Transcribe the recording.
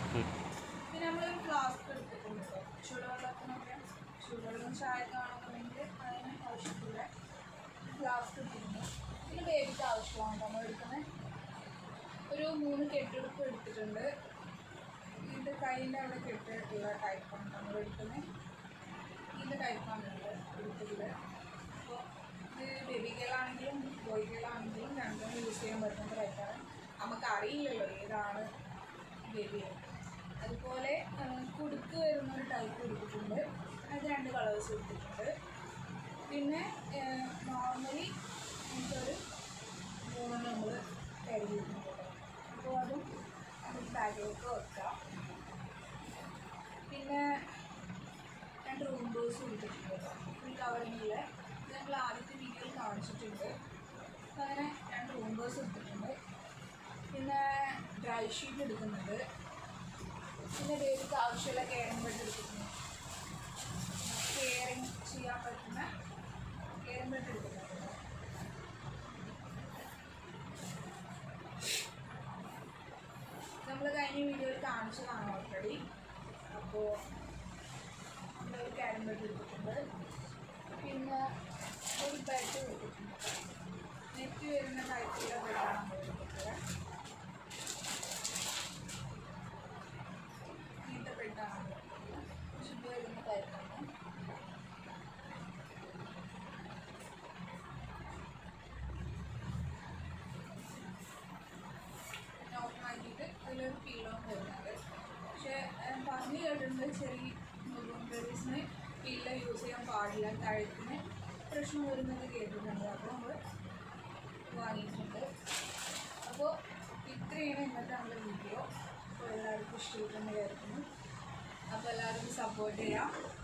പിന്നെ നമ്മളൊരു ഫ്ലാസ്ക് എടുത്തിട്ടുണ്ട് കേട്ടോ ചൂടുവെള്ളത്തിനൊക്കെ ചൂടുവെള്ളം ചായ കാണുന്നുണ്ടെങ്കിൽ അതിന് ആവശ്യത്തില്ല ഫ്ലാസ്ക് എടുത്തിട്ടുണ്ട് പിന്നെ ബേബിക്ക് ആവശ്യമാണ് നമ്മൾ എടുക്കുന്നത് ഒരു മൂന്ന് കെട്ടെടുപ്പ് എടുത്തിട്ടുണ്ട് ഇതിൻ്റെ കൈയിൻ്റെ അവിടെ കെട്ടിട്ടുള്ള ടൈപ്പാണ് നമ്മൾ എടുക്കുന്നത് ഇതിൻ്റെ ടൈപ്പാണ് ഉള്ളത് എടുത്തിട്ടുള്ളത് അപ്പോൾ ഇത് ബേബികളാണെങ്കിലും ബോയ്കളാണെങ്കിലും രണ്ടും യൂസ് ചെയ്യാൻ പറ്റുന്ന ടൈപ്പാണ് നമുക്ക് അറിയില്ലല്ലോ ഏതാണ് ബേബി അതുപോലെ ആ, കുടുക്ക് വരുന്ന ഒരു ടൈപ്പ് എടുത്തിട്ടുണ്ട് അത് രണ്ട് കളേഴ്സ് എടുത്തിട്ടുണ്ട് പിന്നെ നോർമലി നമുക്കൊരു മൂന്നെണ്ണം നമ്മൾ കരുതിയിട്ടുണ്ട് കേട്ടോ. അപ്പോൾ അതും നമുക്ക് ബാഗിലേക്ക് വെക്കാം പിന്നെ രണ്ട് റൂം ഡോസ് കൊടുത്തിട്ടുണ്ട് കേട്ടോ ഫുൾ കവറിങ്ങിൽ ഇത് നമ്മൾ ആദ്യത്തെ വീഡിയോയിൽ കാണിച്ചിട്ടുണ്ട് അപ്പോൾ അങ്ങനെ രണ്ട് റൂം ഡോസ് എടുത്തിട്ടുണ്ട് പിന്നെ ഡ്രൈ ഷീറ്റ് എടുക്കുന്നുണ്ട് പിന്നെ ബേബിക്ക് ആവശ്യമുള്ള കെയറിങ് ബെഡ് എടുത്തിട്ടുണ്ട് കെയറിങ് ചെയ്യാൻ പറ്റുന്ന കെയറിങ് ബെഡ് എടുക്കുന്നുണ്ട് നമ്മൾ കഴിഞ്ഞ വീഡിയോയിൽ കാണിച്ചതാണ് ഓൾറെഡി അപ്പോൾ ഒരു ക്യാരം ബെഡ് എടുത്തിട്ടുണ്ട് പിന്നെ ഒരു ബെഡ് എടുത്തിട്ടുണ്ട് നെറ്റ് വരുന്ന ടൈപ്പിലുള്ള ബെഡാണ് നമ്മൾ എടുത്തിട്ടുള്ളത് ഇങ്ങനത്തെ ബെഡാണ് നമ്മൾ എടുത്തിട്ടുള്ളത് ശുദ്ധ വരുന്ന ടൈപ്പാണ് ഓപ്പൺ ആക്കിയിട്ട് അതിലൊരു പീലോ വരുന്നുണ്ട് പക്ഷേ ഏഹ്, പറഞ്ഞു കേട്ടിട്ടുണ്ട് ചെറിയ ബേബീസിന് പീല യൂസ് ചെയ്യാൻ പാടില്ല കഴുത്തിന് പ്രശ്നം വരുന്നത് കേട്ടിട്ടുണ്ട് അപ്പോൾ നമ്മൾ വാങ്ങിയിട്ടുണ്ട് അപ്പോൾ ഇത്രയാണ് ഇന്നത്തെ നമ്മുടെ വീഡിയോ അപ്പോൾ എല്ലാവർക്കും ഇഷ്ടപ്പെട്ടെന്ന് കരുതുന്നു അപ്പോൾ എല്ലാവർക്കും സപ്പോർട്ട് ചെയ്യാം